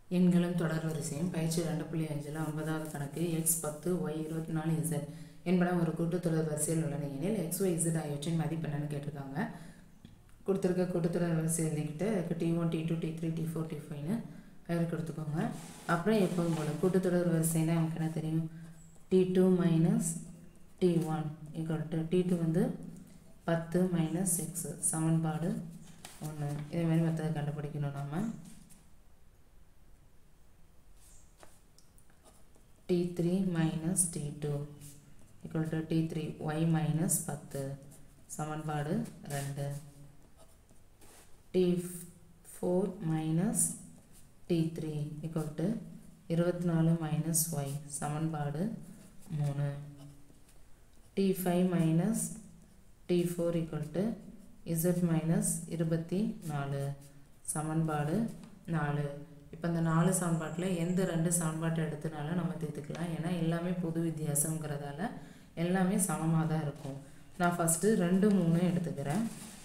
எண்களும் தொடர் வரிசையும் பயிற்சி ரெண்டு புள்ளி அஞ்சில் ஒன்பதாவது கணக்கு எக்ஸ் பத்து ஒய் இருபத்தி நாலு இசட் என்பன ஒரு கூட்டுத்தொடர் வரிசையில் உள்ளன எனில் எக்ஸ் ஒய் இசட் ஆகியவற்றின் மதிப்பு என்னன்னு கேட்டிருக்காங்க கொடுத்துருக்க கூட்டுத்தொடர் வரிசை எழுதிக்கிட்டு T one T two T three T four T ஃபைவ்னு பெயர் கொடுத்துக்கோங்க அப்புறம் எப்போதும் போல் கூட்டுத்தொடர் வரிசைனா நமக்கு என்ன தெரியும் T two minus T one equal to T two வந்து பத்து மைனஸ் சிக்ஸு சமன்பாடு ஒன்று இதேமாதிரி மற்றதை கண்டுபிடிக்கணும் நம்ம T3 minus T2 equal to T3 y minus 10 சமன்பாடு 2 T4 minus T3 equal to 24 minus y சமன்பாடு 3 T5 minus T4 equal to z minus 24 சமன்பாடு 4 இப்போ இந்த நாலு சமன்பாட்டில் எந்த ரெண்டு சமன்பாட்டை எடுத்தனாலும் நம்ம தீர்த்துக்கலாம் ஏன்னா எல்லாமே பொது வித்தியாசங்கிறதால எல்லாமே சமமாக தான் இருக்கும் நான் ஃபஸ்ட்டு ரெண்டு மூணு எடுத்துக்கிறேன்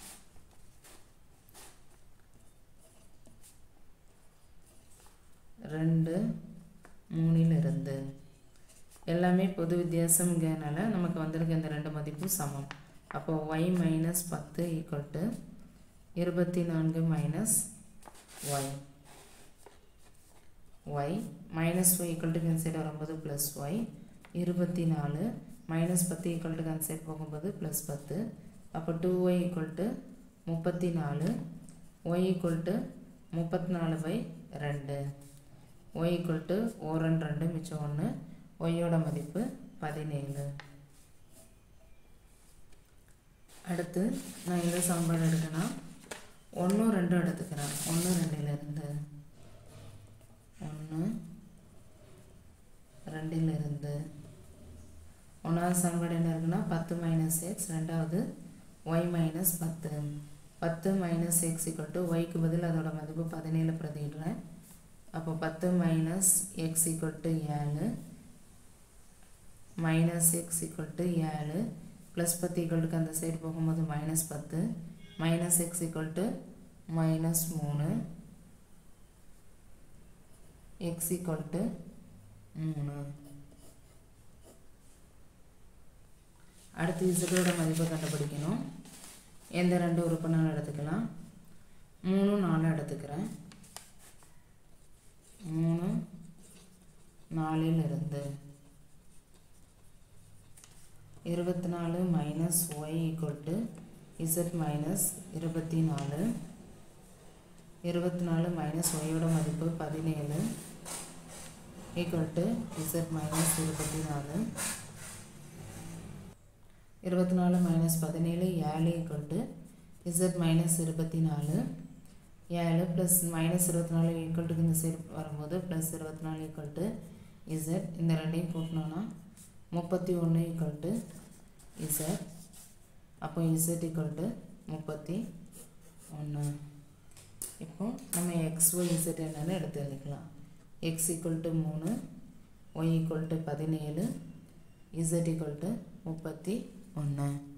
ரெண்டு மூணில் இருந்து எல்லாமே பொது வித்தியாசங்கிறனால நமக்கு வந்திருக்க இந்த ரெண்டு மதிப்பும் சமம் அப்போ ஒய் மைனஸ் பத்து ஈக்குவல் டு இருபத்தி நான்கு minus Y Y minus Y equal to கன்சைட் வரும்போது ப்ளஸ் ஒய் இருபத்தி நாலு மைனஸ் பத்து ஈக்குவல் டு கன்சைட் போகும்போது ப்ளஸ் பத்து அப்போ டூ ஒய் ஈக்குவல் டு முப்பத்தி நாலு ஒய் ஈக்குவல் டு முப்பத்தி நாலு பை ரெண்டு ஒய் ஈக்குவல் டு ஓரன் ரெண்டு மிச்சம் ஒன்று ஒய்யோட மதிப்பு பதினேழு அடுத்து நான் எந்த சமன்பாடு எடுக்கணும் ஒன்றும் ரெண்டும் எடுத்துக்கிறேன் ஒன்று ரெண்டிலிருந்து ஒன்று ரெண்டிலிருந்து ஒன்றாவது சமன்பாடு என்ன இருக்குன்னா பத்து மைனஸ் எக்ஸ் ரெண்டாவது ஒய் மைனஸ் பத்து பத்து மைனஸ் எக்ஸ் ஈக்குவல் டு ஒய்க்கு பதில் அதோட மதிப்பு பதினேழு பிரதிடுறேன் அப்போ பத்து மைனஸ் எக்ஸ் ஈக்குவல் டு ஏழு மைனஸ் எக்ஸ் ஈக்குவல் டு ஏழு ப்ளஸ் பத்து ஈக்குவல் அந்த சைடு போகும்போது மைனஸ் பத்து minus X equal to minus மூணு எக்ஸ் ஈக்குவல் டு மூணு அடுத்து இசட்டோட மதிப்பை கண்டுபிடிக்கணும் எந்த ரெண்டு உறுப்பினாலும் எடுத்துக்கலாம் மூணு நாலு எடுத்துக்கிறேன் மூணு நாலில் இருந்து இருபத்தி நாலு minus Y equal to Z minus இருபத்தி நாலு இருபத்தி நாலு மைனஸ் ஒய்யோட மதிப்பு பதினேழு ஈக்குவல் டு இசட் மைனஸ் இருபத்தி நாலு இருபத்தி நாலு மைனஸ் பதினேழு ஏழு ஈக்குவல் டு இசட் மைனஸ் இருபத்தி நாலு ஏழு ப்ளஸ் மைனஸ் இருபத்தி நாலு ஈக்குவல் டு இந்த சைடு வரும்போது ப்ளஸ் இருபத்தி நாலு ஈக்குவல் டு இசட் இந்த ரெண்டையும் கூட்டினோன்னா முப்பத்தி ஒன்று ஈக்குவல் டு இசட் அப்போ இசட் ஈக்குவல் டு முப்பத்தி ஒன்று இப்போ நம்ம எக்ஸ் ஒய் இசட் என்னன்னு எடுத்து எழுதிக்கலாம் எக்ஸ் ஈக்குவல் டு மூணு ஒய் ஈக்குவல் டு பதினேழு இசட் ஈக்குவல் டு முப்பத்தி ஒன்று